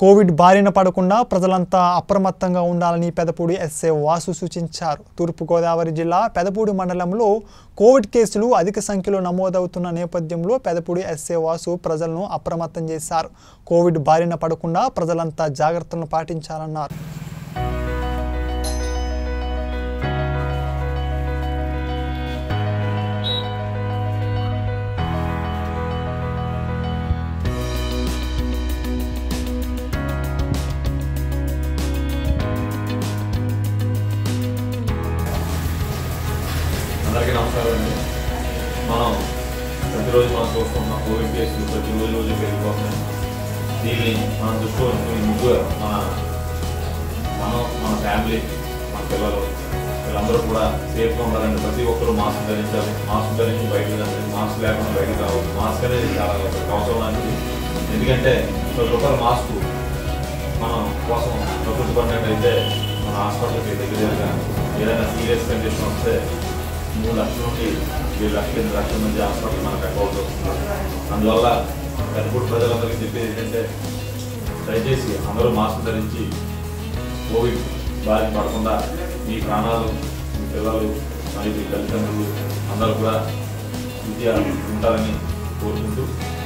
Covid బారిన పడకుండా ప్రజలంతా అప్రమత్తంగా ఉండాలని పెదపూడి ఎస్ఏ వాసు సూచించారు తూర్పుగోదావరి జిల్లా పెదపూడి మండలంలో కోవిడ్ కేసులు అధిక సంఖ్యలో నమోదవుతున్న నేపథ్యంలో పెదపూడి ఎస్ఏ వాసు ప్రజలను అప్రమత్తం చేశారు కోవిడ్ బారిన పడకుండా ప్రజలంతా జాగ్రత్తలను పాటించాలన్నారు అందరికీ నమస్కారం అండి మనం ప్రతిరోజు మనం చూస్తున్నాం కోవిడ్ కేసులు ప్రతిరోజు రోజు పెరిగిపోతున్నాయి దీన్ని మనం దృష్టిలో ఉంచుకుని ముగ్గురు మన మనం మన ఫ్యామిలీ మన పిల్లలు వీళ్ళందరూ కూడా సేఫ్గా ఉండాలండి ప్రతి ఒక్కరూ మాస్క్ ధరించాలి మాస్క్ ధరించి బయటకు వెళ్ళాలి మాస్క్ లేకుండా బయటకు రావాలి మాస్క్ అనేది చాలా ఒక అవసరం లాంటిది ఎందుకంటే ప్రతి ఒక్కరు మాస్క్ మనం కోసం ప్రకృతి పడినట్టయితే మన హాస్పిటల్కి దగ్గరగా ఏదైనా సీరియస్ కండిషన్ వస్తే మూడు లక్షల నుండి ఏడు లక్షల ఎనిమిది లక్షల నుంచి హాస్పిటల్ మనకు అకౌంట్ వస్తుంది అందువల్ల పెద్దపూడి ప్రజలందరికీ చెప్పేది ఏంటంటే దయచేసి అందరూ మాస్క్ ధరించి కోవిడ్ బారి పడకుండా మీ ప్రాణాలు మీ పిల్లలు మరియు మీ తల్లిదండ్రులు అందరూ కూడా విద్య ఉంటారని కోరుకుంటూ